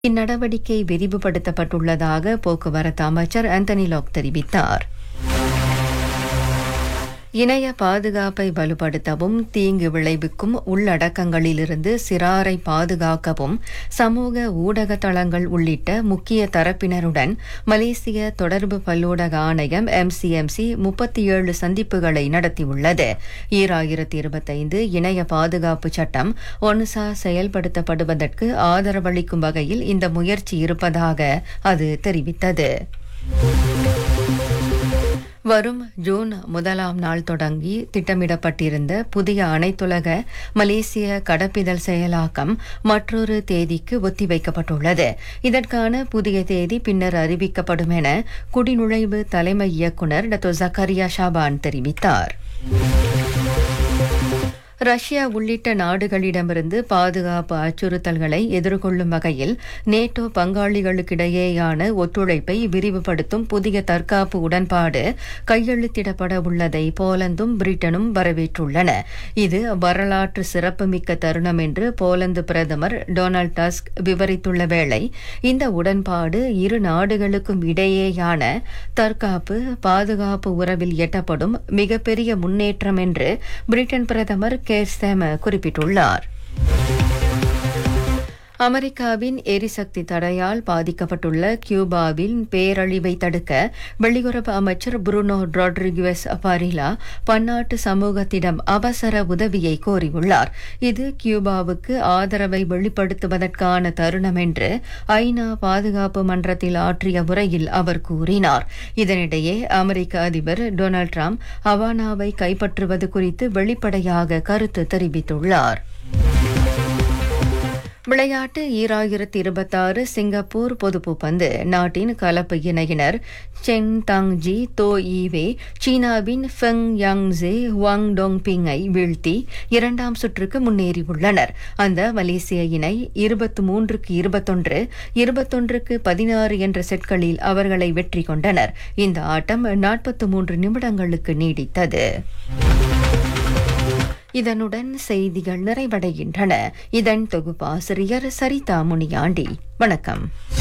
இந்நடவடிக்கை விரிவுபடுத்தப்பட்டுள்ளதாக போக்குவரத்து அமைச்சர் ஆந்தனி லாக் தெரிவித்தார் இணைய பாதுகாப்பை வலுப்படுத்தவும் தீங்கு விளைவிக்கும் உள்ளடக்கங்களிலிருந்து சிறாரை பாதுகாக்கவும் சமூக ஊடக தளங்கள் உள்ளிட்ட முக்கிய தரப்பினருடன் மலேசிய தொடர்பு பல்லூடக ஆணையம் எம்சிஎம்சி முப்பத்தி ஏழு சந்திப்புகளை நடத்தியுள்ளது ஈராயிரத்தி இருபத்தைந்து இணைய பாதுகாப்பு சட்டம் ஒன்சா செயல்படுத்தப்படுவதற்கு ஆதரவளிக்கும் வகையில் இந்த முயற்சி இருப்பதாக அது தெரிவித்தது வரும் ஜூன் முதலாம் நாள் தொடங்கி திட்டமிடப்பட்டிருந்த புதிய அனைத்துலக மலேசிய கடப்பிதழ் செயலாக்கம் மற்றொரு தேதிக்கு ஒத்திவைக்கப்பட்டுள்ளது இதற்கான புதிய தேதி பின்னர் அறிவிக்கப்படும் என குடிநுழைவு தலைமை இயக்குநர் டத்தோ ஜக்கரியா ஷாபான் தெரிவித்தார் ரஷ்யா உள்ளிட்ட நாடுகளிடமிருந்து பாதுகாப்பு அச்சுறுத்தல்களை எதிர்கொள்ளும் வகையில் நேட்டோ பங்காளிகளுக்கிடையேயான ஒத்துழைப்பை விரிவுபடுத்தும் புதிய தற்காப்பு உடன்பாடு கையெழுத்திடப்பட உள்ளதை போலந்தும் பிரிட்டனும் வரவேற்றுள்ளன இது வரலாற்று சிறப்புமிக்க தருணம் என்று போலந்து பிரதமர் டொனால்ட் டஸ்க் விவரித்துள்ள வேளை இந்த உடன்பாடு இரு நாடுகளுக்கும் இடையேயான தற்காப்பு பாதுகாப்பு உறவில் எட்டப்படும் மிகப்பெரிய முன்னேற்றம் என்று பிரிட்டன் பிரதமர் கேர் ஸ்தேம குறிப்பிட்டுள்ளார் அமெரிக்காவின் எரிசக்தி தடையால் பாதிக்கப்பட்டுள்ள கியூபாவின் பேரழிவை தடுக்க வெளியுறவு அமைச்சர் புருனோ ரோட்ரிகுவஸ் பாரிலா பன்னாட்டு சமூகத்திடம் அவசர உதவியை கோரியுள்ளார் இது கியூபாவுக்கு ஆதரவை வெளிப்படுத்துவதற்கான தருணம் என்று ஐநா பாதுகாப்பு மன்றத்தில் ஆற்றிய உரையில் அவர் கூறினார் இதனிடையே அமெரிக்க அதிபர் டொனால்டு டிரம்ப் ஹவானாவை கைப்பற்றுவது குறித்து வெளிப்படையாக கருத்து தெரிவித்துள்ளார் விளையாட்டு ஈராயிரத்தி இருபத்தாறு சிங்கப்பூர் பொதுப்புப்பந்து நாட்டின் கலப்பு இணையினர் செங் தங்ஜி தோ ஈவே சீனாவின் ஃபெங் யாங்ஸே வாங் டோங் பிங்கை வீழ்த்தி இரண்டாம் சுற்றுக்கு முன்னேறியுள்ளனர் அந்த மலேசிய இணை இருபத்தி மூன்றுக்கு இருபத்தொன்று இருபத்தொன்றுக்கு பதினாறு என்ற செட்களில் அவர்களை வெற்றி கொண்டனர் இந்த ஆட்டம் நாற்பத்தி மூன்று நிமிடங்களுக்கு நீடித்தது இதனுடன் செய்திகள் நிறைவடைகின்றன இதன் தொகுப்பாசிரியர் சரிதா முனியாண்டி வணக்கம்